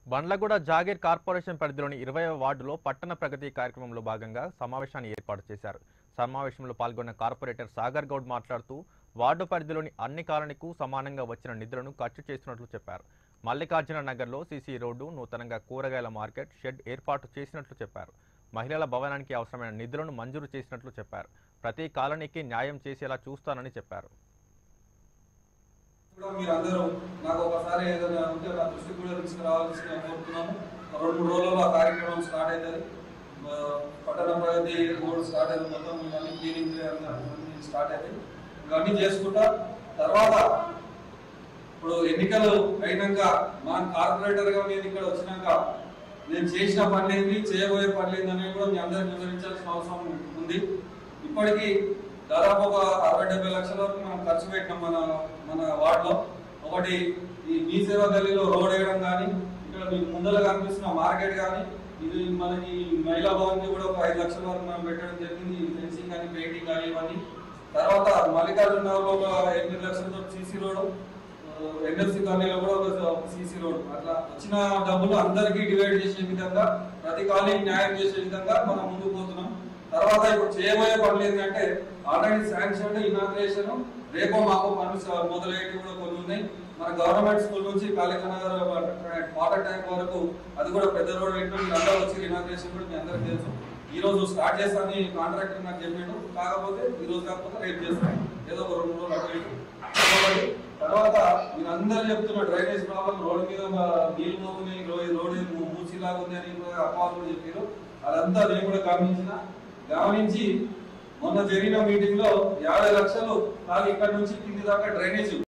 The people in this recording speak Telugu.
బండ్లగూడ జాగీర్ కార్పొరేషన్ పరిధిలోని ఇరవై వార్డులో పట్టణ ప్రగతి కార్యక్రమంలో భాగంగా సమావేశాన్ని ఏర్పాటు చేశారు సమావేశంలో పాల్గొన్న కార్పొరేటర్ సాగర్ గౌడ్ మాట్లాడుతూ వార్డు పరిధిలోని అన్ని కాలనీకు సమానంగా వచ్చిన నిధులను ఖర్చు చేస్తున్నట్లు చెప్పారు మల్లికార్జున నగర్లో సీసీ రోడ్డు నూతనంగా కూరగాయల మార్కెట్ షెడ్ ఏర్పాటు చేసినట్లు చెప్పారు మహిళల భవనానికి అవసరమైన నిధులను మంజూరు చేసినట్లు చెప్పారు ప్రతి కాలనీకి న్యాయం చేసేలా చూస్తానని చెప్పారు కూడా మీరు అందరూ నాకు ఒకసారి ఏదైనా ఉంటే నా దృష్టికి కూడా తీసుకురావాల్సిన కోరుతున్నాను ఒక రెండు మూడు రోజుల్లో ఆ కార్యక్రమం స్టార్ట్ అవుతుంది ఆ, పట్టణ ప్రగతి రోడ్ స్టార్ట్ అవుతుంది మొత్తం ఇవన్నీ క్లీనింగ్ అన్నీ స్టార్ట్ అవుతాయి ఇవన్నీ చేసుకుంటా తర్వాత ఇప్పుడు ఎన్నికలు అయినాక మన కార్పొరేటర్ గా నేను ఇక్కడ వచ్చినాక నేను చేసిన పని ఏంటి చేయబోయే పని ఏంటి అనేది కూడా మీ అందరికి వివరించాల్సిన అవసరం ఉంది ఇప్పటికీ దాదాపు ఒక అరవై డెబ్బై లక్షల వరకు మనం ఖర్చు పెట్టినాం మన మన వార్డులో ఒకటి ఈ మీ సేవ గల్లీలో రోడ్ వేయడం కానీ ఇక్కడ మీకు ముందర కనిపిస్తున్న మార్కెట్ కానీ ఇది మనకి మహిళా భవన్ కూడా ఒక ఐదు లక్షల వరకు మనం పెట్టడం జరిగింది ఫెన్సింగ్ కానీ పెయింటింగ్ కానీ ఇవన్నీ తర్వాత మల్లికార్జున నగర్లో ఒక ఎనిమిది లక్షలతో సీసీ రోడ్ ఎన్ఎఫ్సి కాలనీలో కూడా ఒక సీసీ రోడ్ అట్లా వచ్చిన డబ్బులు అందరికీ డివైడ్ చేసే విధంగా ప్రతి కాలనీకి న్యాయం చేసే విధంగా మనం ముందుకు పోతున్నాం తర్వాత ఇప్పుడు చేయబోయే పనులు ఏంటంటే ఆల్రెడీ శాంక్షన్ ఇనాగ్రేషన్ రేపో మాకు పనులు స- మొదలయ్యేవి కూడా కొన్ని ఉన్నాయి మన గవర్నమెంట్ స్కూల్ నుంచి కాళికనగర్ వాటర్ ట్యాంక్ వరకు అది కూడా పెద్ద రోడ్ పెట్టిన మీరు అందరూ వచ్చి ఇనాగ్రేషన్ కూడా మీ అందరికీ తెలుసు ఈ రోజు స్టార్ట్ చేస్తానని కాంట్రాక్టర్ నాకు చెప్పాడు కాకపోతే ఈ రోజు కాకపోతే రేపు చేస్తాం ఏదో ఒక రెండు రోజులు అటు ఇటు ఇంకొకటి, తర్వాత మీరు అందరూ చెప్తున్న డ్రైనేజ్ ప్రాబ్లం రోడ్డు మీద మా- నీళ్లు పోగున్నాయి రోడ్ రోడ్ మూసిలాగా ఉంది అని కూడా అపాలు కూడా చెప్పారు అదంతా నేను కూడా గమనించిన గమనించి మొన్న జరిగిన మీటింగ్ లో యాభై లక్షలు ఖాళీ ఇక్కడ నుంచి కింది దాకా డ్రైనేజ్